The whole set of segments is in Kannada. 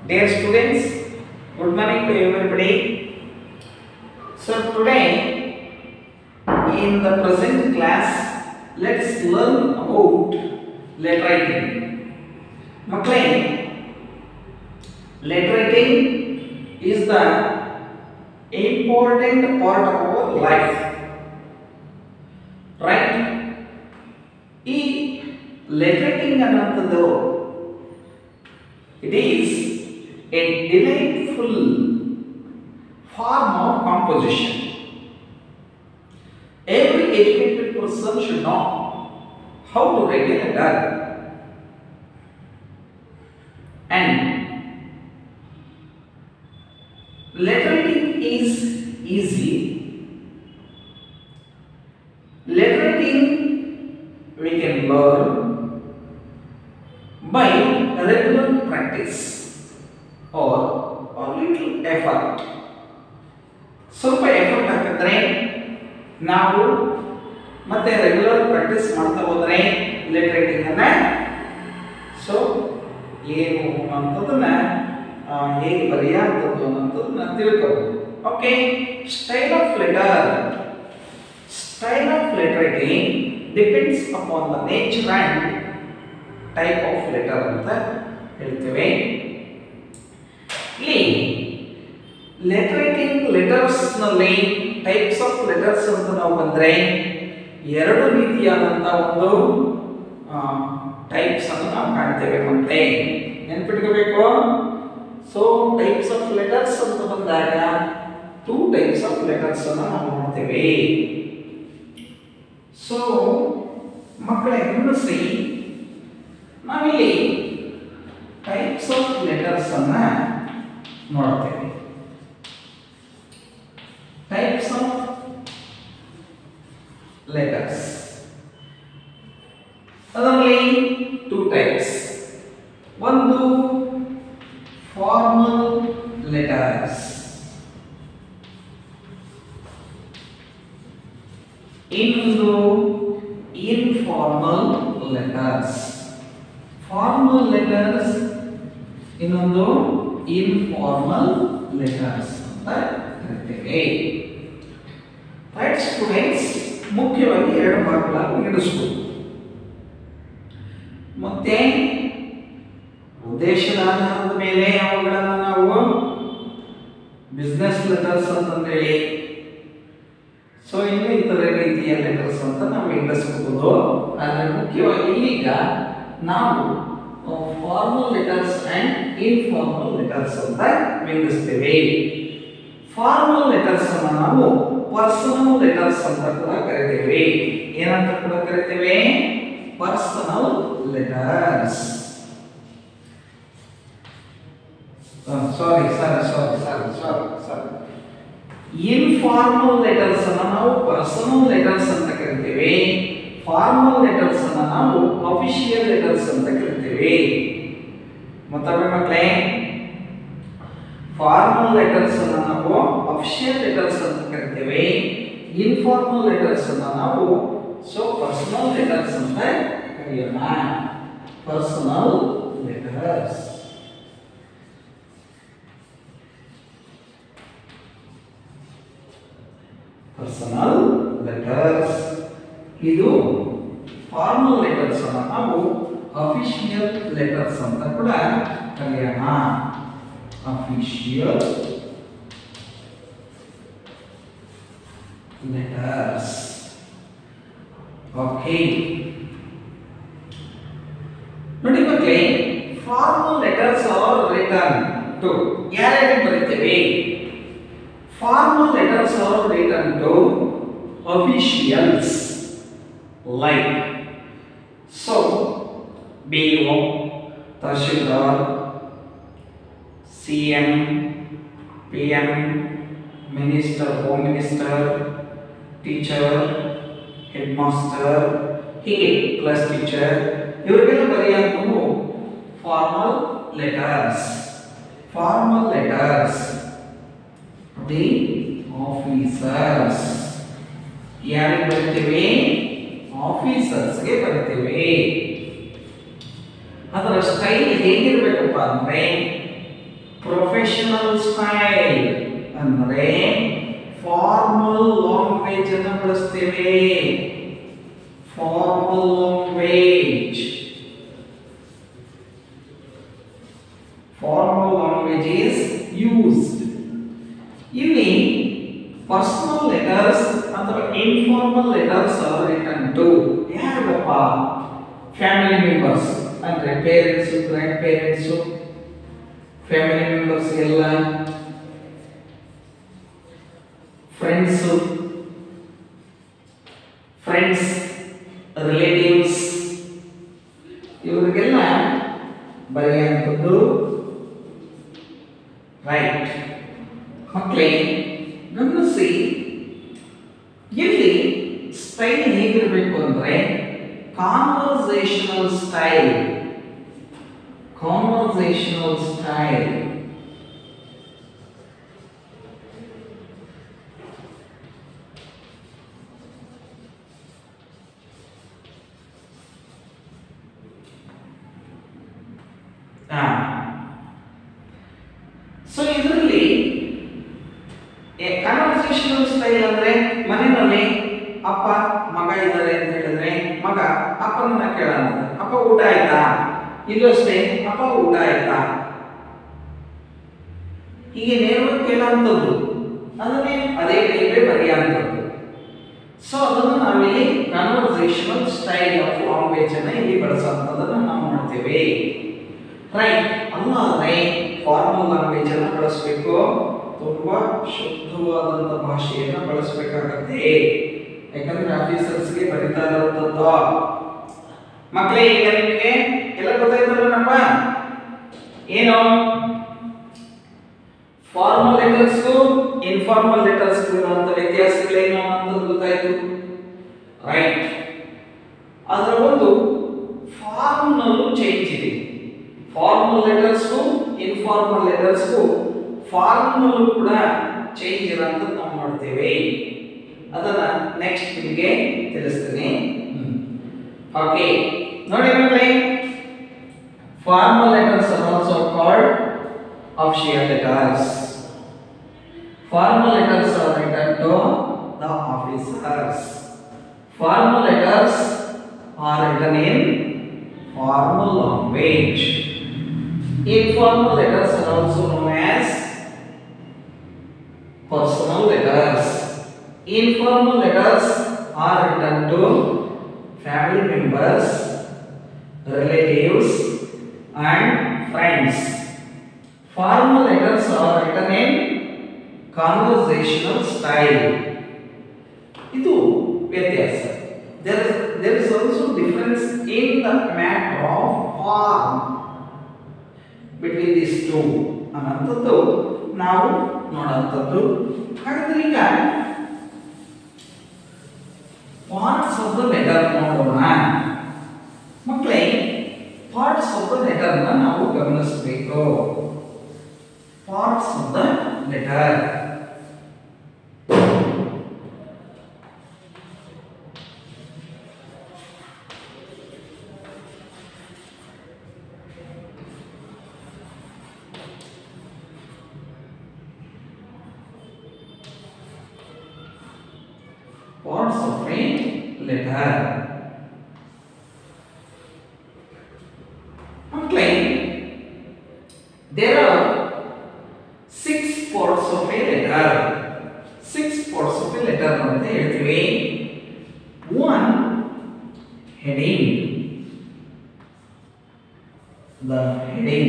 Dear students, good morning to everybody. So today in the present class, let's learn about letter writing. ಮಕ್ಕಳೇ letter writing is the important part of our life. Right? ಈ letter writing ಅನ್ನುವಂಥದ್ದು it is a delightful form of composition. Every educated person should know how to write a letter. And letter writing is easy. Letter writing we can learn by regular practice or a little effort. ಸ್ವಲ್ಪ ಎಫರ್ಟ್ ಹಾಕಿದ್ರೆ ನಾವು ಮತ್ತೆ ರೆಗ್ಯುಲರ್ ಪ್ರಾಕ್ಟೀಸ್ ಮಾಡ್ತಾ ಹೋದ್ರೆ ಲೆಟರ್ ರೈಟಿಂಗ್ ಅನ್ನ ಸೊ ಏನು ಅನ್ನೋದನ್ನ ಆ, ಹೇಗೆ ಬರೆಯುವಂಥದ್ದು ಅನ್ನೋದನ್ನ ತಿಳ್ಕೋಬಹುದು okay style of letter style of letter writing depends upon the nature and type of letter ಅಂತ ಹೇಳ್ತೇವೆ ಇಲ್ಲಿ ಲೆಟರ್ ರೈಟಿಂಗ್ ಲೆಟರ್ಸ್ನಲ್ಲಿ ಟೈಪ್ಸ್ ಆಫ್ ಲೆಟರ್ಸ್ ಅಂತ ನಾವು ಬಂದರೆ ಎರಡು ರೀತಿಯಾದಂಥ ಒಂದು ಟೈಪ್ಸ್ ಅನ್ನು ನಾವು ಕಾಣ್ತೇವೆ ಮತ್ತೆ ನೆನ್ಪಿಟ್ಕೋಬೇಕು ಸೊ ಟೈಪ್ಸ್ ಆಫ್ ಲೆಟರ್ಸ್ ಅಂತ ಬಂದಾಗ ಟೂ ಟೈಪ್ಸ್ ಆಫ್ ಲೆಟರ್ಸ್ ಅನ್ನು ನಾವು ನೋಡ್ತೇವೆ ಸೊ ಮಕ್ಕಳೇ ಗಮನಿಸಿ ನಾವಿಲ್ಲಿ ಟೈಪ್ಸ್ ಆಫ್ ಲೆಟರ್ಸ್ ಅನ್ನ ನೋಡ್ತೇವೆ ಟೈಪ್ಸ್ ಆಫ್ ಲೆಟರ್ಸ್ ಅದರಲ್ಲಿ ಟೂ ಟೈಪ್ಸ್ ಒಂದು ಫಾರ್ಮಲ್ ಲೆಟರ್ಸ್ ಇನ್ನೊಂದು ಇನ್ಫಾರ್ಮಲ್ ಲೆಟರ್ಸ್ ಫಾರ್ಮಲ್ ಲೆಟರ್ಸ್ ಇನ್ನೊಂದು ಇನ್ಫಾರ್ಮಲ್ ಲೆಟರ್ಸ್ ಅಂತ ಕರಿತೇವೆ ರೈಟ್ ಸ್ಟೂಡೆಂಟ್ಸ್ ಮುಖ್ಯವಾಗಿ ಎರಡು ಭಾಗಗಳಾಗಿ ವಿಂಗಡಿಸಬಹುದು ಮತ್ತೆ ಉದ್ದೇಶದ ಆಧಾರದ ಮೇಲೆ ಅವುಗಳನ್ನು ನಾವು ಬಿಸ್ನೆಸ್ ಲೆಟರ್ಸ್ ಅಂತಂದೇಳಿ ಸೊ ಇನ್ನು ಇತರ ರೀತಿಯ ಲೆಟರ್ಸ್ ಅಂತ ನಾವು ವಿಂಗಡಿಸಬಹುದು ಆದರೆ ಮುಖ್ಯವಾಗಿ ಈಗ ನಾವು formal letters and informal letters ಅಂತ ವಿಂಗಡಿಸ್ತೇವೆ ಫಾರ್ಮಲ್ ಲೆಟರ್ಸ್ ಅನ್ನು ನಾವು ಪರ್ಸನಲ್ ಲೆಟರ್ಸ್ ಅಂತ ಕೂಡ ಕರಿತೇವೆ ಏನಂತ ಕೂಡ ಕರಿತೇವೆ personal letters sorry sorry sorry sorry sorry sorry informal letters ಅನ್ನ ನಾವು ಪರ್ಸನಲ್ ಲೆಟರ್ಸ್ ಅಂತ ಕರಿತೇವೆ ಫಾರ್ಮಲ್ ಲೆಟರ್ಸ್ ಅನ್ನ ನಾವು ಅಫಿಷಿಯಲ್ ಲೆಟರ್ಸ್ ಅಂತ ಕರಿತೇವೆ ಮತ್ತೊಮ್ಮೆ ಮಕ್ಕಳೇ ಫಾರ್ಮಲ್ ಲೆಟರ್ಸ್ ಅನ್ನ ನಾವು ಅಫಿಷಿಯಲ್ ಲೆಟರ್ಸ್ ಅಂತ ಕರಿತೇವೆ ಇನ್ಫಾರ್ಮಲ್ ಲೆಟರ್ಸ್ ಅನ್ನ ನಾವು ಸೊ ಪರ್ಸನಲ್ ಲೆಟರ್ಸ್ ಅಂತ ಕರೆಯೋಣ ಪರ್ಸನಲ್ ಲೆಟರ್ಸ್ ಪರ್ಸನಲ್ ಲೆಟರ್ಸ್ ಇದು ಫಾರ್ಮಲ್ ಲೆಟರ್ಸ್ ಅನ್ನ ನಾವು ಅಫಿಷಿಯಲ್ ಲೆಟರ್ಸ್ ಅಂತ ಕೂಡ ಕರೆಯೋಣ ಅಫಿಷಿಯಲ್ ಲೆಟರ್ಸ್ ಓಕೆ ನೋಡಿ ಮಕ್ಕಳೇ formal letters are written to ಯಾರ್ಯಾರಿಗೆ ಬರೀತೇವೆ Formal letters are written to officials like so BO, Tashildar, CM, PM, Minister, Home Minister, Teacher, Headmaster, ಹೀಗೆ ಕ್ಲಾಸ್ ಟೀಚರ್ ಇವರಿಗೆಲ್ಲ ಬರೆಯುವಂಥವು formal letters formal letters the officers ಯಾರಿಗೆ ಬರಿತೇವೆ ಆಫೀಸರ್ಸ್ಗೆ ಬರಿತೇವೆ ಅದರ ಸ್ಟೈಲ್ ಹೇಗಿರ್ಬೇಕಪ್ಪ ಅಂದ್ರೆ ಪ್ರೊಫೆಷನಲ್ ಸ್ಟೈಲ್ ಅಂದರೆ ಫಾರ್ಮಲ್ ಲ್ಯಾಂಗ್ವೇಜ್ ಅನ್ನು ಬಳಸ್ತೇವೆ formal language formal language is used ಇಲ್ಲಿ ಪರ್ಸನಲ್ ಲೆಟರ್ಸ್ ಅಥವಾ informal letters are written to ಯಾರಪ್ಪ ಫ್ಯಾಮಿಲಿ ಮೆಂಬರ್ಸ್ ಅಂದ್ರೆ parents grandparents family members ಎಲ್ಲ ಫ್ರೆಂಡ್ಸ್ ಫ್ರೆಂಡ್ಸ್ ರಿಲೇಟಿವ್ಸ್ ಇವರಿಗೆಲ್ಲ ಬರೆಯುವಂಥದ್ದು ರೈಟ್ ಮಕ್ಕಳೇ ಗಮನಿಸಿ ಇಲ್ಲಿ ಸ್ಟೈಲ್ ಹೇಗಿರಬೇಕು ಅಂದ್ರೆ conversational style conversational style so ಇದರಲ್ಲಿ ಕನ್ವರ್ಸೇಷನಲ್ ಸ್ಟೈಲ್ ಅಂದ್ರೆ ಮನೆಯಲ್ಲಿ ಅಪ್ಪ ಮಗ ಇದ್ದಾರೆ ಅಂತ ಹೇಳಿದ್ರೆ ಮಗ ಅಪ್ಪನನ್ನ ಕೇಳೋಣ ಅಪ್ಪ ಊಟ ಆಯ್ತಾ ಇಲ್ಲೂ ಅಷ್ಟೇ ಅಪ್ಪ ಊಟ ಆಯ್ತಾ ಹೀಗೆ ನೇರವಾಗಿ ಕೇಳೋಂಥದ್ದು ಅದನ್ನೇ ಅದೇ ಟೈಪೇ ಬರೆಯುವಂಥದ್ದು ಸೊ ಅದನ್ನು ನಾವಿಲ್ಲಿ ಕನ್ವರ್ಸೇಷನಲ್ ಸ್ಟೈಲ್ ಆಫ್ ಲ್ಯಾಂಗ್ವೇಜ್ ಅನ್ನ ಇಲ್ಲಿ ಬಳಸುವಂಥದ್ದನ್ನು ನಾವು ಮಾಡ್ತೇವೆ ರೈಟ್ ಅಲ್ಲಾದ್ರೆ ಫಾರ್ಮಲ್ ಲ್ಯಾಂಗ್ವೇಜ್ ಅನ್ನ ಬಳಸಬೇಕು ತುಂಬಾ ಶುದ್ಧವಾದಂತ ಭಾಷೆಯನ್ನ ಬಳಸಬೇಕಾಗತ್ತೆ ಯಾಕಂದ್ರೆ ಆಫೀಸರ್ಸ್ಗೆ ಬರೀತಾ ಇರುವಂತದ್ದು ಮಕ್ಕಳೇ ಈಗ ನಿಮಗೆ ಎಲ್ಲ ಗೊತ್ತಾಯ್ತಲ್ಲಪ್ಪ ಏನು ಫಾರ್ಮಲ್ ಲೆಟರ್ಸ್ಗೂ ಇನ್ಫಾರ್ಮಲ್ ಲೆಟರ್ಸ್ಗೂ ಇರುವಂತ ವ್ಯತ್ಯಾಸಗಳೇನು ಅನ್ನೋದು ಗೊತ್ತಾಯ್ತು ರೈಟ್ ಅದರ ಒಂದು ಫಾರ್ಮ್ನಲ್ಲೂ ಚೇಂಜ್ ಇದೆ ಫಾರ್ಮಲ್ ಲೆಟರ್ಸ್ಗೂ ಇನ್ಫಾರ್ಮಲ್ ಲೆಟರ್ಸ್ಗೂ ಫಾರ್ಮ್ನಲ್ಲೂ ಕೂಡ ಚೇಂಜ್ ಇರೋಂಥದ್ದು ನಾವು ಮಾಡ್ತೇವೆ ಅದನ್ನ ನೆಕ್ಸ್ಟ್ ನಿಮಗೆ ತಿಳಿಸ್ತೀನಿ ಓಕೆ ನೋಡಿ ಮಕ್ಕಳೇ formal letters are also called official letters. Formal letters are written to the officers. Formal letters are written in formal language. Informal letters are also known as personal letters. Informal letters are written to family members, relatives, and friends. Formal letters are written in conversational style. ಇದು ವ್ಯತ್ಯಾಸ there is there is also difference in the matter of form between these two ಅನ್ನೋಂಥದ್ದು ನಾವು ನೋಡೋಂಥದ್ದು ಹಾಗಾದ್ರೆ ಈಗ ಪಾರ್ಟ್ಸ್ ಆಫ್ ದ ಲೆಟರ್ ನೋಡೋಣ ಮಕ್ಕಳೇ ಪಾರ್ಟ್ಸ್ ಆಫ್ ದ ಲೆಟರ್ನ ನಾವು ಗಮನಿಸಬೇಕು parts of the letter. Parts of a letter. ಮಕ್ಕಳೇ there are six parts of a letter. Six parts of a letter ಅಂತ ಹೇಳ್ತೀವಿ one heading the heading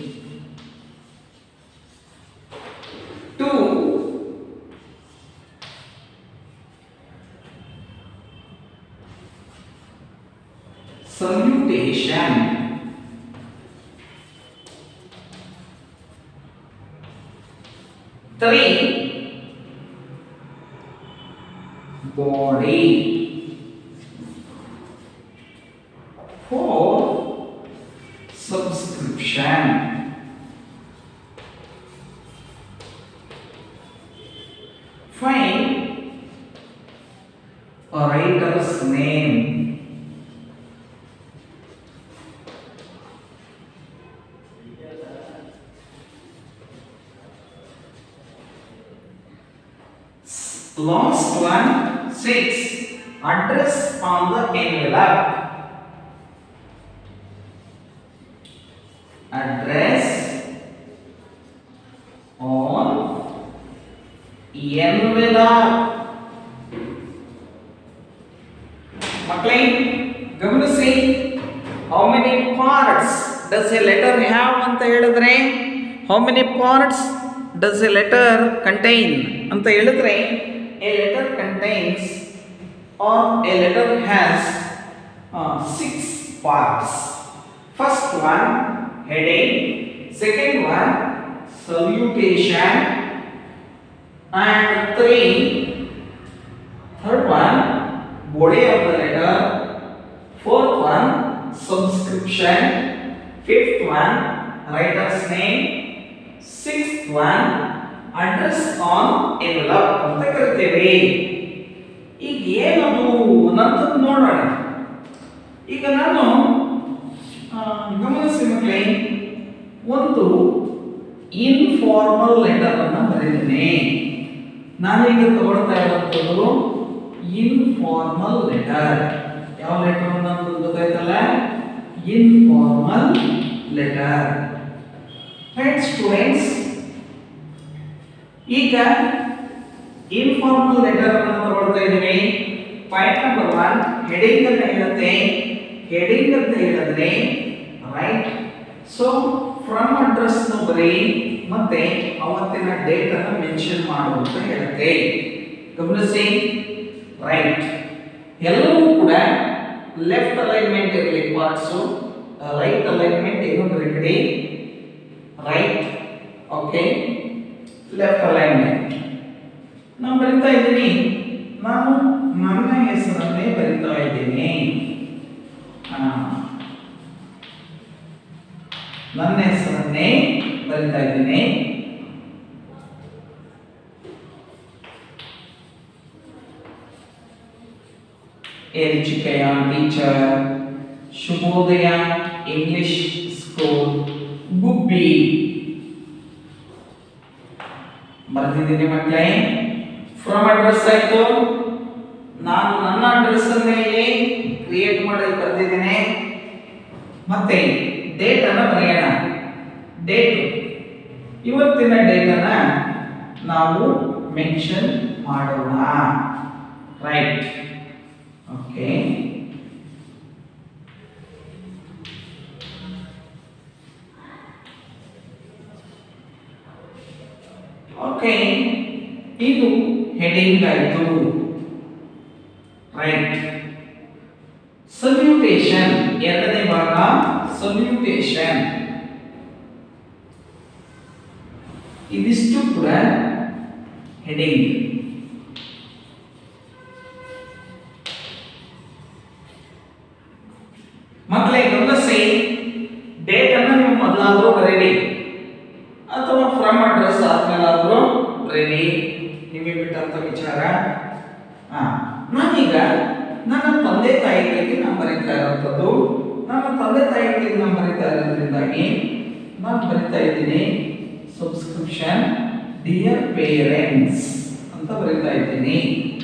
two salutation Three, body. Four, subscription. Five, a writer's name. Last one six address on the envelope address on envelope ಮಕ್ಕಳೇ ಗಮನಿಸಿ how many parts does a letter have ಅಂತ ಹೇಳಿದ್ರೆ how many parts does a letter contain ಅಂತ ಹೇಳಿದ್ರೆ a letter contains or a letter has six parts first one heading second one salutation and three third one body of the letter fourth one subscription fifth one writer's name sixth one address on envelope ಅಂತ ಕರಿತೇವೆ ಈಗ ಏನದು ಅನ್ನೋದು ನೋಡೋಣ ಈಗ ನಾನು ಆ, ಗಮನಿಸಿ ಮಕ್ಕಳೇ ಒಂದು ಇನ್ಫಾರ್ಮಲ್ ಲೆಟರ್ ಅನ್ನ ಬರೆದಿದ್ದೇನೆ ನಾನೀಗ ತಗೊಳ್ತಾ ಇರುವಂಥದ್ದು ಇನ್ಫಾರ್ಮಲ್ ಲೆಟರ್ ಯಾವ ಲೆಟರ್ ಅಂತ ಗೊತ್ತಾಯ್ತಲ್ಲ ಇನ್ಫಾರ್ಮಲ್ ಲೆಟರ್ ರೈಟ್ ಸ್ಟೂಡೆಂಟ್ಸ್ ಈಗ ಇನ್ಫಾರ್ಮಲ್ ಲೆಟರ್ ಅನ್ನು ತಗೊಳ್ತಾ ಇದ್ದೀವಿ ಪಾಯಿಂಟ್ ನಂಬರ್ ಒನ್ ಹೆಡಿಂಗ್ ಅಂತ ಹೇಳುತ್ತೆ ಹೆಡಿಂಗ್ ಅಂತ ಹೇಳಿದ್ರೆ ರೈಟ್ ಸೊ ಫ್ರಮ್ ಅಡ್ರೆಸ್ ಬರೀ ಮತ್ತೆ ಅವತ್ತಿನ ಡೇಟ್ ಅನ್ನು ಮೆನ್ಷನ್ ಮಾಡು ಅಂತ ಹೇಳುತ್ತೆ ಗಮನಿಸಿ ರೈಟ್ ಎಲ್ಲವೂ ಕೂಡ ಲೆಫ್ಟ್ ಅಲೈನ್ಮೆಂಟ್ ಇರಲಿ ಪಾರ್ಟ್ಸು ರೈಟ್ ಅಲೈನ್ಮೆಂಟ್ ಏನು ಬರೀಬಿಡಿ ರೈಟ್ ಓಕೆ ಲೆಫ್ಟ್ ಅಲೈನ್ಮೆಂಟ್ ನಾನು ಬರಿತಾ ಇದ್ದೀನಿ ನಾನು ನನ್ನ ಹೆಸರನ್ನೇ ಬರಿತಾ ಇದ್ದೀನಿ ಆ, ನನ್ನ ಹೆಸರನ್ನೇ ಬರಿತಾ ಇದ್ದೀನಿ ಎರಿಚಿಕಯ teacher Shubhodaya English school Gubbi ಬರ್ತಿದ್ದೀನಿ ಮಕ್ಕಳೇ ಫ್ರಮ್ ಅಡ್ರೆಸ್ ಆಯ್ತು ನಾನು ನನ್ನ ಅಡ್ರೆಸ್ ಅನ್ನೇ ಇಲ್ಲಿ ಕ್ರಿಯೇಟ್ ಮಾಡಿ ಬರ್ತಿದ್ದೀನಿ ಮತ್ತೆ ಡೇಟ್ ಅನ್ನ ಬರೆಯೋಣ ಡೇಟ್ ಇವತ್ತಿನ ಡೇಟ್ ಅನ್ನ ನಾವು ಮೆನ್ಷನ್ ಮಾಡೋಣ ರೈಟ್ ಓಕೆ ಓಕೆ ಇದು ಹೆಡಿಂಗ್ ಆಯ್ತು ರೈಟ್ ಸಲ್ಯೂಟೇಷನ್ ಎರಡನೇ ಭಾಗ ಸಲ್ಯೂಟೇಷನ್ ಇದಿಷ್ಟು ಕೂಡ ಹೆಡಿಂಗ್ ಮಕ್ಕಳೇ ಗಮನಿಸಿ ಡೇಟ್ ಅನ್ನು ನೀವು ಮೊದಲಾದ್ರೂ ಬರೀರಿ ಅಥವಾ ಫ್ರಮ್ ಅಡ್ರೆಸ್ ಆದ್ಮೇಲಾದ್ರೂ ಬರೀರಿ ನಿಮಗೆ ಬಿಟ್ಟಂತ ವಿಚಾರ ಹಾ ನಾನೀಗ ನನ್ನ ತಂದೆ ತಾಯಿಗಳಿಗೆ ನಾನು ಬರೀತಾ ಇರುವಂಥದ್ದು ನನ್ನ ತಂದೆ ತಾಯಿಗಳಿಗೆ ನಾನು ಬರೀತಾ ಇರೋದ್ರಿಂದಾಗಿ ನಾನು ಬರೀತಾ ಇದ್ದೀನಿ ಸಬ್ಸ್ಕ್ರಿಪ್ಷನ್ ಡಿಯರ್ ಪೇರೆಂಟ್ಸ್ ಅಂತ ಬರೀತಾ ಇದ್ದೀನಿ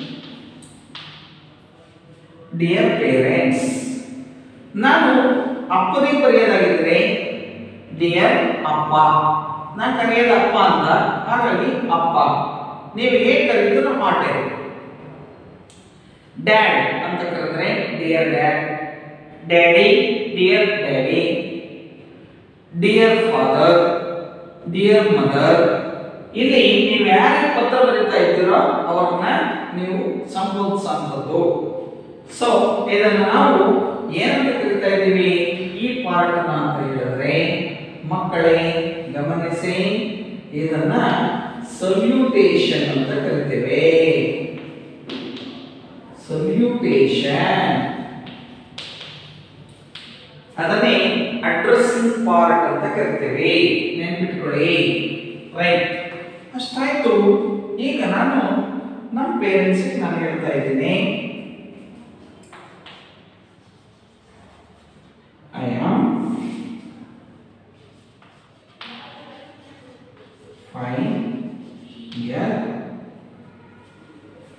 ಡಿಯರ್ ಪೇರೆಂಟ್ಸ್ ನಾನು ಅಪ್ಪನಿಗೆ ಬರೆಯೋದಾಗಿದ್ರೆ ಡಿಯರ್ ಅಪ್ಪ ನಾನು ಕರೆಯೋದು ಅಪ್ಪ ಅಂತ ಹಾಗಾಗಿ ಅಪ್ಪ ನೀವು ಹೇಗೆ ಕರೀತೀರೋ ಮಾಟೆ ಡ್ಯಾಡ್ ಅಂತ ಕರೆದ್ರೆ dear dad daddy dear daddy dear father dear mother ಇಲ್ಲಿ ನೀವು ಯಾರಿಗೆ ಪತ್ರ ಬರೀತಾ ಇದ್ದೀರೋ ಅವ್ರನ್ನ ನೀವು ಸಂಬೋಧಿಸುವಂಥದ್ದು ಸೊ ಇದನ್ನ ನಾವು ಏನಂತ ಕರಿತಾ ಇದ್ದೀವಿ ಈ ಪಾರ್ಟ್ ಅನ್ನ ಅಂತ ಹೇಳಿದ್ರೆ ಮಕ್ಕಳೇ ಗಮನಿಸಿ ಇದನ್ನ ಸಲ್ಯೂಟೇಷನ್ ಅಂತ ಕರಿತೇವೆ ಸಲ್ಯೂಟೇಷನ್ ಅದನ್ನೇ ಅಡ್ರೆಸ್ಸಿಂಗ್ ಪಾರ್ಟ್ ಅಂತ ಕರಿತೇವೆ ನೆನ್ಪಿಟ್ಕೊಳ್ಳಿ ರೈಟ್ ಅಷ್ಟಾಯ್ತು ಈಗ ನಾನು ನಮ್ಮ ಪೇರೆಂಟ್ಸಿಗೆ ನಾನು ಹೇಳ್ತಾ ಇದ್ದೀನಿ I am fine here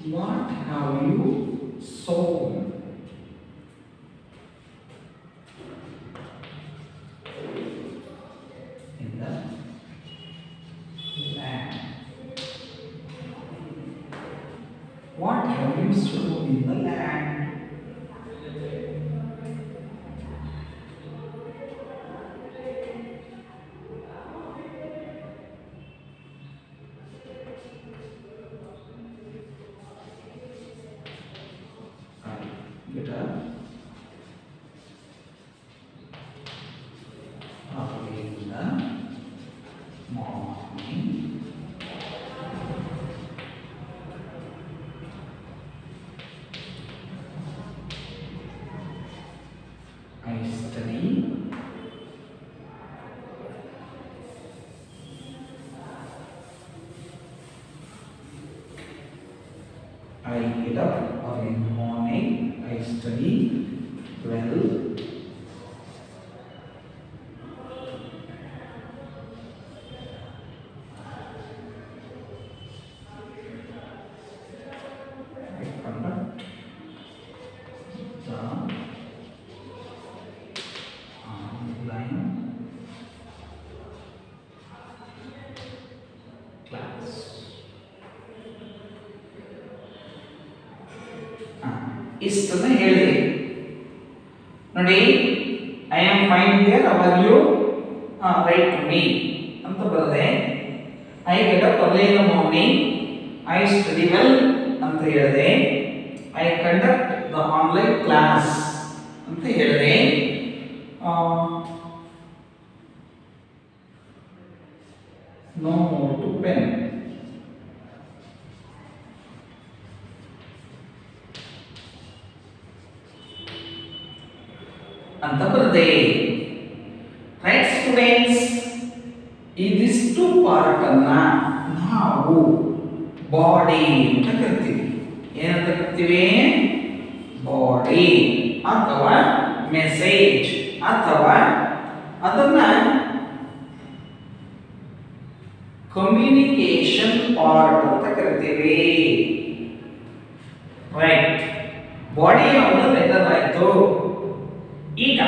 what have you sown in the land. What have you sown in the land? Get up. Early in the morning. I study I get up early in the morning. I study well. I conduct the online class. ಆ, ಇಷ್ಟನ್ನ ಹೇಳಿದೆ ನೋಡಿ I am fine here our you write to me ಅಂತ ಬರದೆ I get up early in the morning I study well ಅಂತ ಹೇಳಿದೆ I conduct the online class ಅಂತ ಹೇಳಿದೆ ನೋ ಟು ಪೆನ್ ಅಂತ ಬರದೆ ರೈಟ್ ಸ್ಟೂಡೆಂಟ್ಸ್ ಇದಿಷ್ಟು ಪಾರ್ಟ್ ಅನ್ನ ನಾವು ಬಾಡಿ ಅಂತ ಕರಿತೀವಿ ಏನಂತ ಕರಿತೀವಿ ಬಾಡಿ ಅಥವಾ ಮೆಸೇಜ್ ಅಥವಾ ಅದನ್ನ ಕಮ್ಯುನಿಕೇಶನ್ ಪಾರ್ಟ್ ಅಂತ ಕರಿತೀವಿ ರೈಟ್ ಬಾಡಿ ಯಾವುದು ಲೆಟರ್ ಆಯ್ತು ಈಗ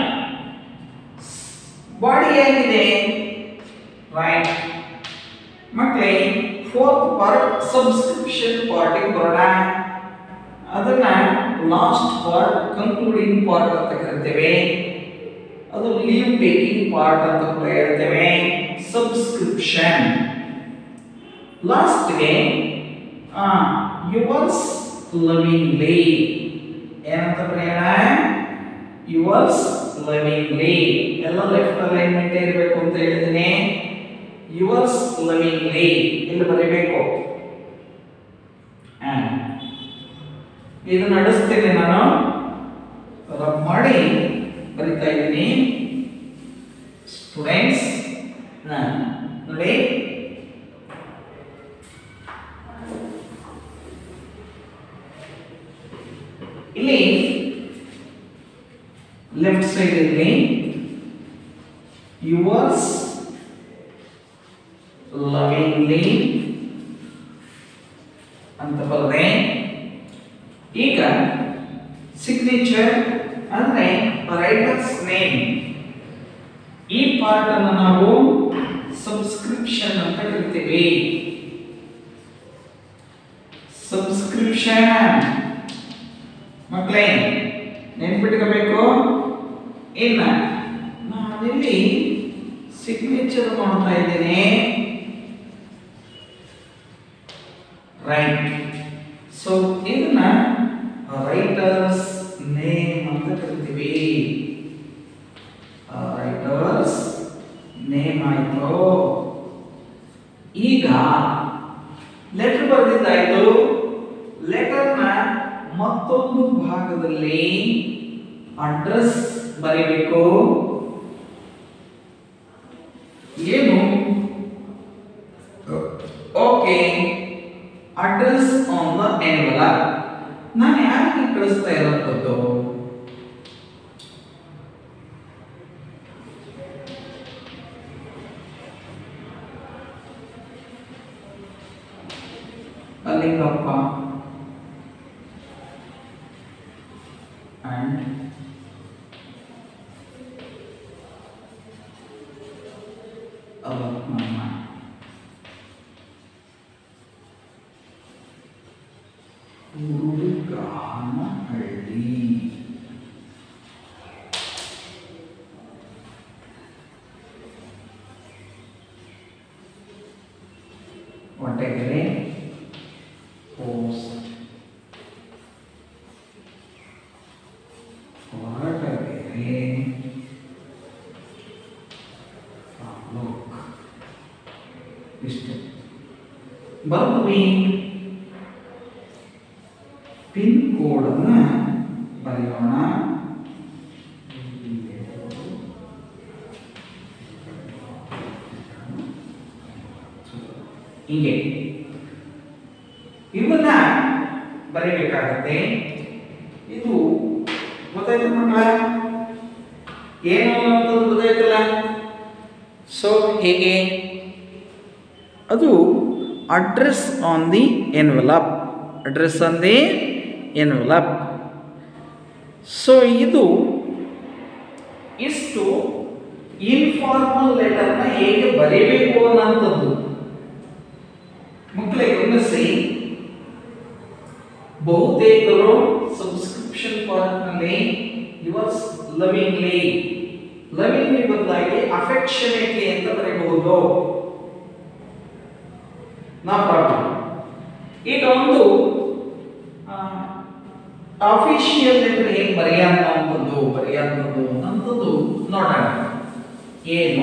ಬಾಡಿ ಏನಿದೆ ರೈಟ್ ಮಕ್ಕಳೇ ಫೋರ್ತ್ ಪಾರ್ಟ್ ಸಬ್ಸ್ಕ್ರಿಪ್ಷನ್ ಪಾರ್ಟಿಗೆ ಬರೋಣ ಅದನ್ನ ಲಾಸ್ಟ್ ಪಾರ್ಟ್ ಕನ್ಕ್ಲೂಡಿಂಗ್ ಪಾರ್ಟ್ ಅಂತ ಕರಿತೇವೆ ಅದು ಲೀವ್ ಟೇಕಿಂಗ್ ಪಾರ್ಟ್ ಅಂತ ಕೂಡ ಹೇಳ್ತೇವೆ ಸಬ್ಸ್ಕ್ರಿಪ್ಷನ್ ಲಾಸ್ಟ್ಗೆ ಯುವರ್ಸ್ ಲವಿಂಗ್ಲಿ ಏನಂತ ಬರೆಯೋಣ ಯುವರ್ಸ್ ಲವಿಂಗ್ಲಿ ಎಲ್ಲ ಲೆಫ್ಟ್ ಅಲೈನ್ಮೆಂಟ್ ಇರಬೇಕು ಅಂತ ಹೇಳಿದ್ದೀನಿ ಯುವರ್ಸ್ ಲವಿಂಗ್ಲಿ ಇಲ್ಲಿ ಬರೀಬೇಕು ಆ, ಇದು ನಡೆಸ್ತೀನಿ ನಾನು ರಬ್ ಮಾಡಿ ಬರಿತಾ ಇದ್ದೀನಿ ಸ್ಟೂಡೆಂಟ್ಸ್ ನೋಡಿ ಇಲ್ಲಿ ಲೆಫ್ಟ್ ಸೈಡ್ ಇಲ್ಲಿ ಯುವರ್ಸ್ ಲವಿಂಗ್ಲಿ ಅಂತ ಬರದೆ ಈಗ ಸಿಗ್ನೇಚರ್ ಅಂದ್ರೆ ರೈಟರ್ಸ್ ನೇಮ್ ಈ ಪಾರ್ಟ್ ಅನ್ನು ನಾವು ಸಬ್ಸ್ಕ್ರಿಪ್ಷನ್ ಅಂತ ಕರಿತೀವಿ ಸಬ್ಸ್ಕ್ರಿಪ್ಷನ್ ಮಕ್ಕಳೇ ನೆನ್ಪಿಟ್ಕೋಬೇಕು ಇನ್ನ ನಾನಿಲ್ಲಿ ಸಿಗ್ನೇಚರ್ ಮಾಡ್ತಾ ಇದ್ದೇನೆ ರೈಟ್ ಸೊ ಇದನ್ನ ರೈಟರ್ಸ್ ನೇಮ್ ಅಂತ ಕರಿತೀವಿ ರೈಟರ್ಸ್ ನೇಮ್ ಆಯ್ತು ಈಗ ಲೆಟರ್ ಬರೆದಿದ್ದಾಯ್ತು ಲೆಟರ್ನ ಮತ್ತೊಂದು ಭಾಗದಲ್ಲಿ ಅಡ್ರೆಸ್ ಬರೀಬೇಕು ಏನು okay address on the envelope ನಾನು ಯಾರಿಗೆ ಕಳಿಸ್ತಾ ಇರೋಂಥದ್ದು Allingappa and our mama. Huduganahalli Hottegere post Horatagere taluk ಇಷ್ಟು ಬರ್ತೀವಿ ಪಿನ್ ಕೋಡನ್ನು ಬರೆಯೋಣ ಹೀಗೆ ಇವನ್ನ ಬರೀಬೇಕಾಗತ್ತೆ ಇದು ಗೊತ್ತಾಯ್ತು ಮಕ್ಕಳ ಏನು ಅನ್ನೋದು ಗೊತ್ತಾಯ್ತಲ್ಲ ಸೊ ಹೇಗೆ ಅದು address on the envelope address on the envelope so ಇದು ಇಷ್ಟು ಇನ್ಫಾರ್ಮಲ್ ಲೆಟರ್ನ ಹೇಗೆ ಬರೀಬೇಕು ಅನ್ನೋಂಥದ್ದು ಮಕ್ಕಳೇ ಗಮನಿಸಿ ಬಹುತೇಕರು ಸಬ್ಸ್ಕ್ರಿಪ್ಷನ್ ಪಾರ್ಟ್ನಲ್ಲಿ ಯುವರ್ಸ್ ಲವಿಂಗ್ಲಿ ಲವಿಂಗ್ಲಿ ಬದಲಾಗಿ ಅಫೆಕ್ಷನೇಟ್ಲಿ ಅಂತ ಬರೀಬಹುದು ನಾ ಪ್ರಾಬ್ಲಮ್ ಈಗ ಒಂದು ಅಫಿಷಿಯಲ್ ಲೆಟರ್ ಹೇಗೆ ಬರೆಯಂತದ್ದು ಬರೆಯಂತದ್ದು ಅನ್ನೋದು ನೋಡೋಣ ಏನು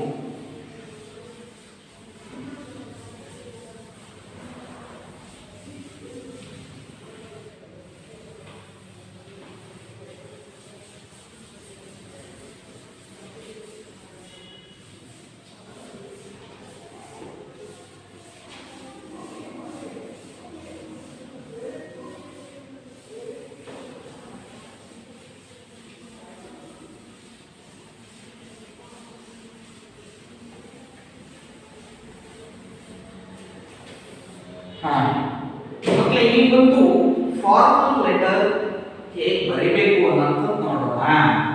ಹಾ ಮಕ್ಕಳೇ ಈ ಒಂದು ಫಾರ್ಮಲ್ ಲೆಟರ್ ಹೇಗೆ ಬರೀಬೇಕು ಅನ್ನೋದು ನೋಡೋಣ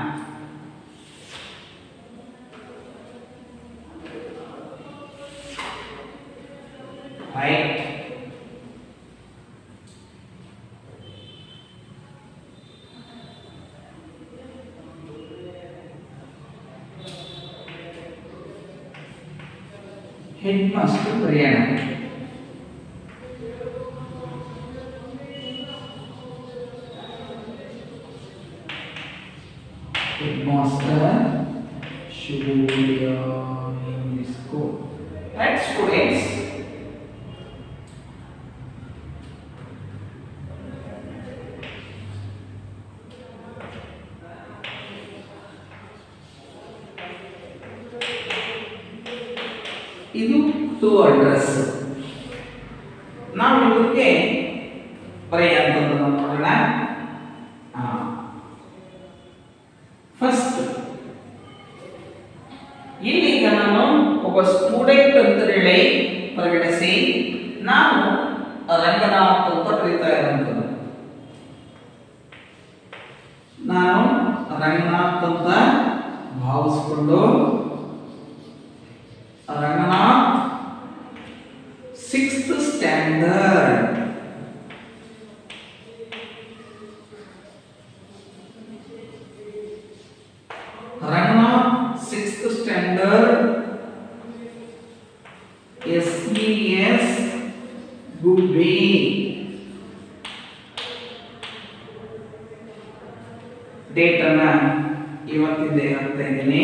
ರೈಟ್ ಹೆಡ್ ಮಾಸ್ಟರ್ ಬರೆಯೋಣ headmaster Shubhya English School. Right, students? ಇದು ಟು ಅಡ್ರೆಸ್ ನಾವು ಇವರಿಗೆ ಬರೆಯುವಂಥದ್ದನ್ನು ನೋಡೋಣ ಫಸ್ಟ್ ಇಲ್ಲಿ ಈಗ ನಾನು ಒಬ್ಬ ಸ್ಟೂಡೆಂಟ್ ಅಂತ ಹೇಳಿ ಪರಿಗಣಿಸಿ ನಾನು ರಂಗನಾಥ್ ಅಂತ ಕರೀತಾ ಇರುವಂಥದ್ದು ನಾನು ರಂಗನಾಥ್ ಅಂತ ಭಾವಿಸ್ಕೊಂಡು Ranganath sixth standard Rangnath sixth standard SES Gubbi date ಅನ್ನ ಇವತ್ತಿದೆ ಹೇಳ್ತಾ ಇದ್ದೀನಿ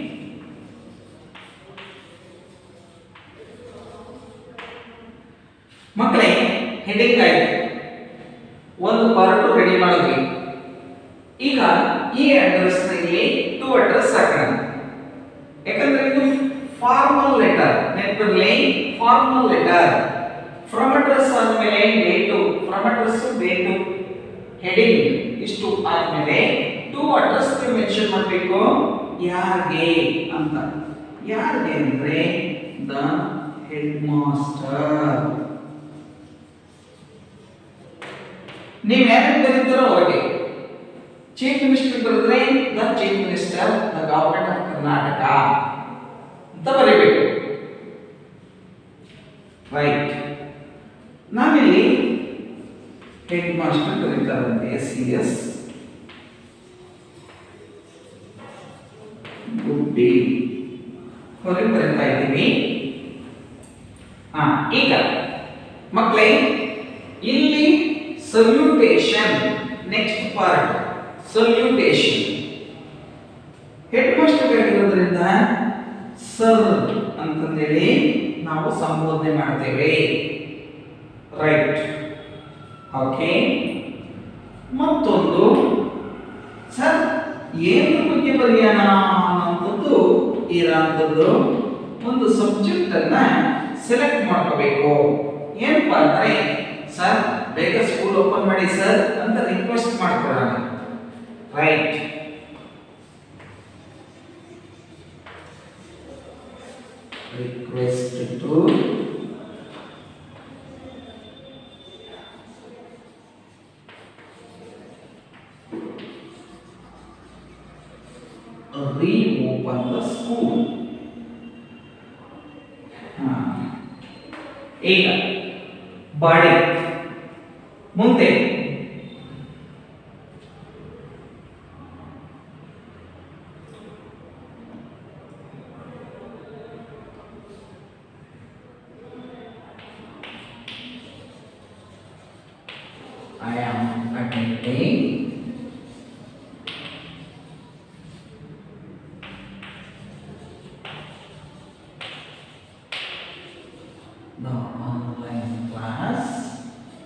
ಮಕ್ಕಳೇ ಹೆಡಿಂಗ್ ಆಯ್ತು ಒಂದು ಪಾರ್ಟ್ ರೆಡಿ ಮಾಡಿದ್ವಿ ಈಗ ಈ ಅಡ್ರೆಸ್ ಇಲ್ಲಿ ಟು ಅಡ್ರೆಸ್ ಹಾಕೋಣ ಯಾಕಂದ್ರೆ ಇದು ಫಾರ್ಮಲ್ ಲೆಟರ್ ನೆನಪಿರಲಿ ಫಾರ್ಮಲ್ ಲೆಟರ್ ಫ್ರಮ್ ಅಡ್ರೆಸ್ ಆದ್ಮೇಲೆ date from address date heading ಇಷ್ಟು ಆದ್ಮೇಲೆ ಟು ಅಡ್ರೆಸ್ ಮೆನ್ಷನ್ ಮಾಡಬೇಕು ಯಾರಿಗೆ ಅಂತ ಯಾರಿಗೆ ಅಂದ್ರೆ ದ ಹೆಡ್ ಮಾಸ್ಟರ್ ನೀವು ಯಾರು ಬರೀತೀರೋ ಅವ್ರಿಗೆ ಚೀಫ್ ಮಿನಿಸ್ಟರ್ ಬರೆದ್ರೆ the chief minister the government of Karnataka ಅಂತ ಬರೀಬೇಕು ರೈಟ್ ನಾವಿಲ್ಲಿ ಹೆಡ್ ಮಾಸ್ಟರ್ ಕರೀತಾರಂತೆ ಸಿ ಎಸ್ ಗುಡ್ಡಿ ಹೊರಗೆ ಬರೀತಾ ಇದ್ದೀವಿ ಹಾ ಈಗ ಮಕ್ಕಳೇ ಇಲ್ಲಿ salutation next part salutation headmaster ಆಗಿರೋದ್ರಿಂದ ಸರ್ ಅಂತಂದೇಳಿ ನಾವು ಸಂಬೋಧನೆ ಮಾಡ್ತೇವೆ ರೈಟ್ ಓಕೆ ಮತ್ತೊಂದು ಸರ್ ಏದ್ರ ಬಗ್ಗೆ ಬರೆಯೋಣ ಅನ್ನೋಂಥದ್ದು ಇರೋಂಥದ್ದು ಒಂದು ಸಬ್ಜೆಕ್ಟ್ ಅನ್ನ ಸೆಲೆಕ್ಟ್ ಮಾಡ್ಕೋಬೇಕು ಏನಪ್ಪಾ ಅಂದ್ರೆ ಸರ್ ಬೇಗ ಸ್ಕೂಲ್ ಓಪನ್ ಮಾಡಿ ಸರ್ ಅಂತ ರಿಕ್ವೆಸ್ಟ್ ಮಾಡ್ಕೊಳ್ಳೋಣ right request to reopen the school. ಹಾ. ಈಗ ಬಾಡಿ ಮುಂದೆ I am attending the online class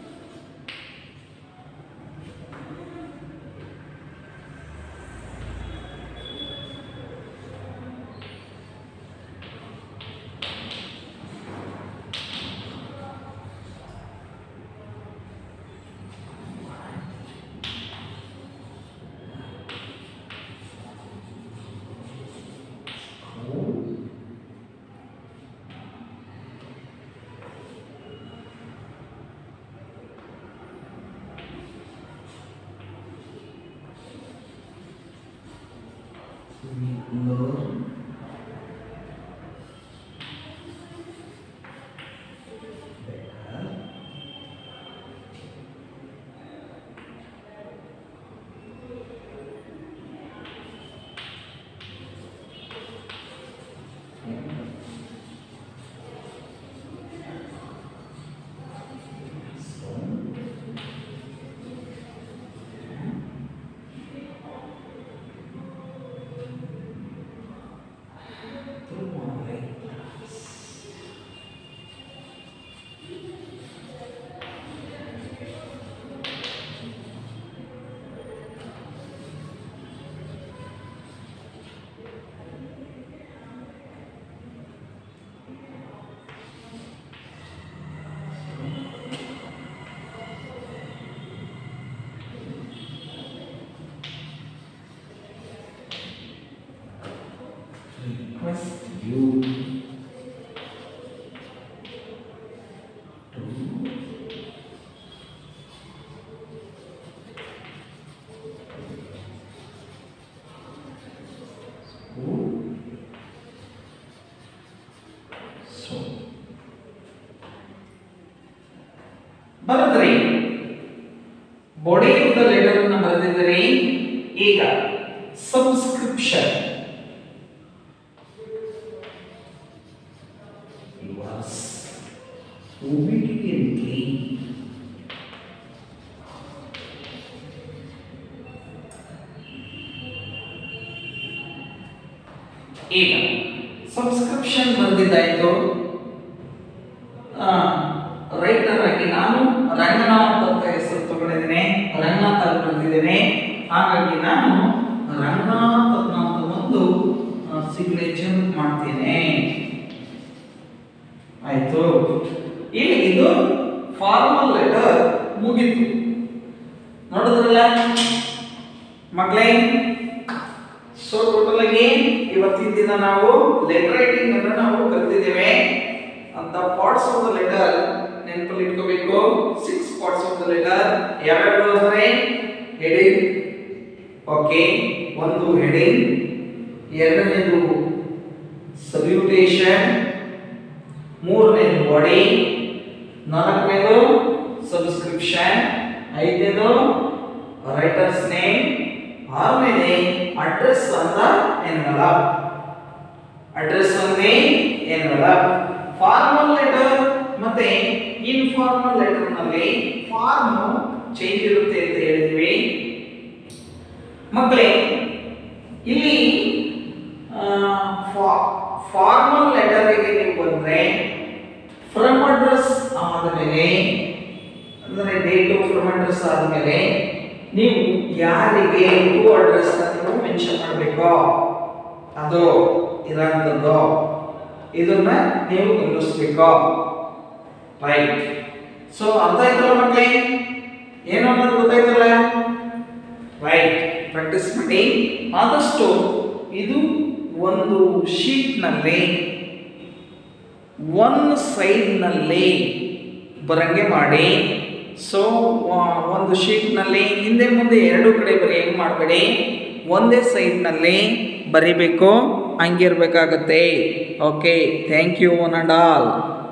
school we learn better so through online class. request you to school so ಬರೆದ್ರಿ ಬಾಡಿ ಆಫ್ ದ ಲೆಟರ್ ಅನ್ನು ಬರೆದಿದ್ದೀರಿ ಈಗ ಸಬ್ಸ್ಕ್ರಿಪ್ಷನ್ was obediently ಈಗ ಸಬ್ಸ್ಕ್ರಿಪ್ಷನ್ ಬಂದಿದ್ದಾಯ್ತು ರೈಟರ್ ಆಗಿ ನಾನು ರಂಗನಾಥ್ ಅಂತ ಹೆಸರು ತಗೊಂಡಿದ್ದೇನೆ ರಂಗನಾಥ್ ಅಂತ ಬಂದಿದ್ದೇನೆ ಹಾಗಾಗಿ ನಾನು ರಂಗನಾಥ್ ಅನ್ನೋ ಒಂದು ಸಿಗ್ನೇಚರ್ ಮಾಡ್ತೇನೆ ಆಯ್ತು ಇಲ್ಲಿ ಇದು ಫಾರ್ಮಲ್ ಲೆಟರ್ ಮುಗೀತು ನೋಡಿದ್ರಲ್ಲ ಮಕ್ಕಳೇ ಸೊ ಟೋಟಲ್ ಆಗಿ ಇವತ್ತಿನ ದಿನ ನಾವು ಲೆಟರ್ ರೈಟಿಂಗ್ ಅನ್ನು ನಾವು ಕಲ್ತಿದ್ದೇವೆ ಅಂತ ಪಾರ್ಟ್ಸ್ ಆಫ್ ದ ಲೆಟರ್ ನೆನಪಲ್ಲಿ ಇಟ್ಕೋಬೇಕು six parts of the letter ಯಾವ್ಯಾವ ಅಂದ್ರೆ ಹೆಡಿಂಗ್ ಓಕೆ ಒಂದು ಹೆಡಿಂಗ್ ಎರಡನೇದು ಸಲ್ಯೂಟೇಷನ್ ಮೂರನೇದು ಬಾಡಿ ನಾಲ್ಕನೇದು ಸಬ್ಸ್ಕ್ರಿಪ್ಷನ್ ಐದನೇದು ರೈಟರ್ಸ್ ನೇಮ್ ಆರನೇದೇ ಅಡ್ರೆಸ್ ಅಂತ ಎನ್ವಲಪ್ ಅಡ್ರೆಸ್ ಒಂದೇ ಎನ್ವಲಪ್ ಫಾರ್ಮಲ್ ಲೆಟರ್ ಮತ್ತೆ ಇನ್ಫಾರ್ಮಲ್ ಲೆಟರ್ ನಲ್ಲಿ ಫಾರ್ಮ್ ಚೇಂಜ್ ಇರುತ್ತೆ ಅಂತ ಹೇಳಿದ್ವಿ ಮಕ್ಕಳೇ ಇಲ್ಲಿ ಫಾರ್ಮಲ್ ಲೆಟರ್ಗೆ ನೀವು ಬಂದ್ರೆ ಫ್ರಮ್ ಅಡ್ರೆಸ್ ಆದಮೇಲೆ ಅಂದರೆ ಡೇಟ್ ಫ್ರಮ್ ಅಡ್ರೆಸ್ ಆದಮೇಲೆ ನೀವು ಯಾರಿಗೆ ಟು ಅಡ್ರೆಸ್ ನೀವು ಮೆನ್ಷನ್ ಮಾಡಬೇಕು ಅದು ಇರೋಂಥದ್ದು ಇದನ್ನ ನೀವು ಗಮನಿಸ್ಬೇಕು ರೈಟ್ ಸೊ ಅರ್ಥ ಆಯ್ತಲ್ಲ ಮಕ್ಕಳೇ ಏನು ಅನ್ನೋದು ಗೊತ್ತಾಯ್ತಲ್ಲ ರೈಟ್ ಪ್ರಾಕ್ಟೀಸ್ ಮಾಡಿ ಆದಷ್ಟು ಇದು ಒಂದು ಶೀಟ್ನಲ್ಲಿ ಒನ್ ಸೈಡ್ನಲ್ಲಿ ಬರಂಗೆ ಮಾಡಿ ಸೊ ಒಂದು ಶೀಟ್ನಲ್ಲಿ ಹಿಂದೆ ಮುಂದೆ ಎರಡು ಕಡೆ ಬರೀ ಹೆಂಗೆ ಮಾಡಬೇಡಿ ಒಂದೇ ಸೈಡ್ನಲ್ಲಿ ಬರಿಬೇಕು ಹಂಗಿರ್ಬೇಕಾಗತ್ತೆ okay thank you one and all